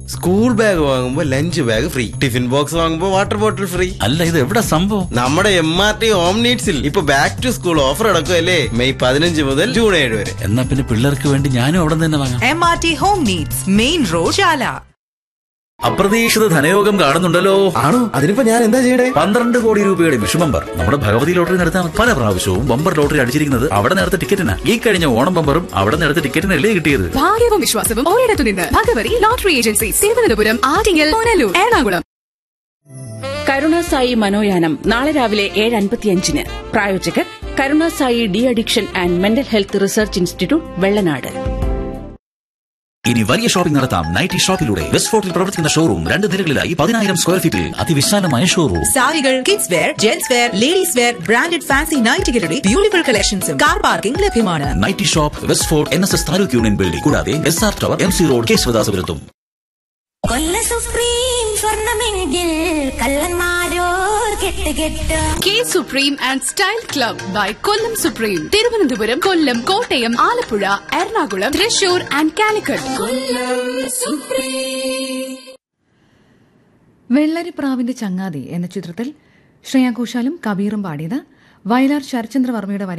school bag വാങ്ങുമ്പോ lunch bag free tiffin box വാങ്ങുമ്പോ water bottle free അല്ല ഇത് എവിടെ സംഭവം നമ്മുടെ എം ആർ ടി ഹോം നീഡ്സിൽ ഇപ്പൊ ബാക്ക് ടു സ്കൂൾ ഓഫർ അടക്കമല്ലേ മെയ് പതിനഞ്ച് മുതൽ ജൂൺ ഏഴ് വരെ എന്നാ പിന്നെ പിള്ളേർക്ക് വേണ്ടി ഞാനും അവിടെ നിന്ന് തന്നെ വാങ്ങാം M R T home needs main road Chala അപ്രതീക്ഷിത ധനയോഗം കാണുന്നുണ്ടല്ലോ ആണോ അതിനിപ്പോ ഞാൻ എന്താ ചെയ്യടേ പന്ത്രണ്ട് കോടി രൂപയുടെ വിഷുബമ്പർ നമ്മുടെ ഭഗവതി ലോട്ടറി നടത്താൻ പല പ്രാവശ്യവും ബമ്പർ ലോട്ടറി അടിച്ചിരിക്കുന്നത് അവിടെ നേരത്തെ ടിക്കറ്റിനാ ഈ കഴിഞ്ഞ ഓണം ബമ്പറും അവിടെ നേരത്തെ ടിക്കറ്റിനല്ലേ കിട്ടിയത് ഭാഗ്യവും വിശ്വാസവും ഒരിടത്തു നിന്ന് ഭഗവതി ലോട്ടറി ഏജൻസി തിരുവനന്തപുരം ആറ്റിങ്ങൽ പുനലൂർ എറണാകുളം കരുണാസായി മനോയാനം നാളെ രാവിലെ ഏഴ് അൻപത്തിയഞ്ചിന് പ്രായോജകർ Karunasai de addiction and mental health research institute Vellanad ഇനി വലിയ ഷോപ്പിംഗ് നടത്താം നൈറ്റി ഷോപ്പിലൂടെ വെസ്റ്റ് ഫോർട്ടിൽ പ്രവർത്തിക്കുന്ന ഷോറൂം രണ്ട് നിലകളിലായി പതിനായിരം സ്ക്വയർ ഫീറ്റിൽ അതിവിശാലമായ ഷോറൂം സാരികൾ kids wear gents wear ladies wear branded fancy നൈറ്റുകളുടെ ബ്യൂട്ടിഫുൾ കളക്ഷൻസും കാർ പാർക്കിംഗ് ലഭ്യമാണ് nighty shop West Fort N S S taluk union building കൂടാതെ S R tower M C road കേശവദാസപുരത്തും കൊല്ല സുപ്രീം സ്വർണമെങ്കിൽ കള്ളന്മാരോർ കെട്ട് കെട്ട് K supreme and style club by Kollam supreme Thiruvananthapuram Kollam Kottayam Alappuzha Ernakulam Thrissur and Calicut വെള്ളരിപ്രാവിന്റെ ചങ്ങാതി എന്ന ചിത്രത്തിൽ ശ്രേയാ ഘോഷാലും കബീറും പാടിയത് വയലാർ ശരചന്ദ്രവർമ്മയുടെ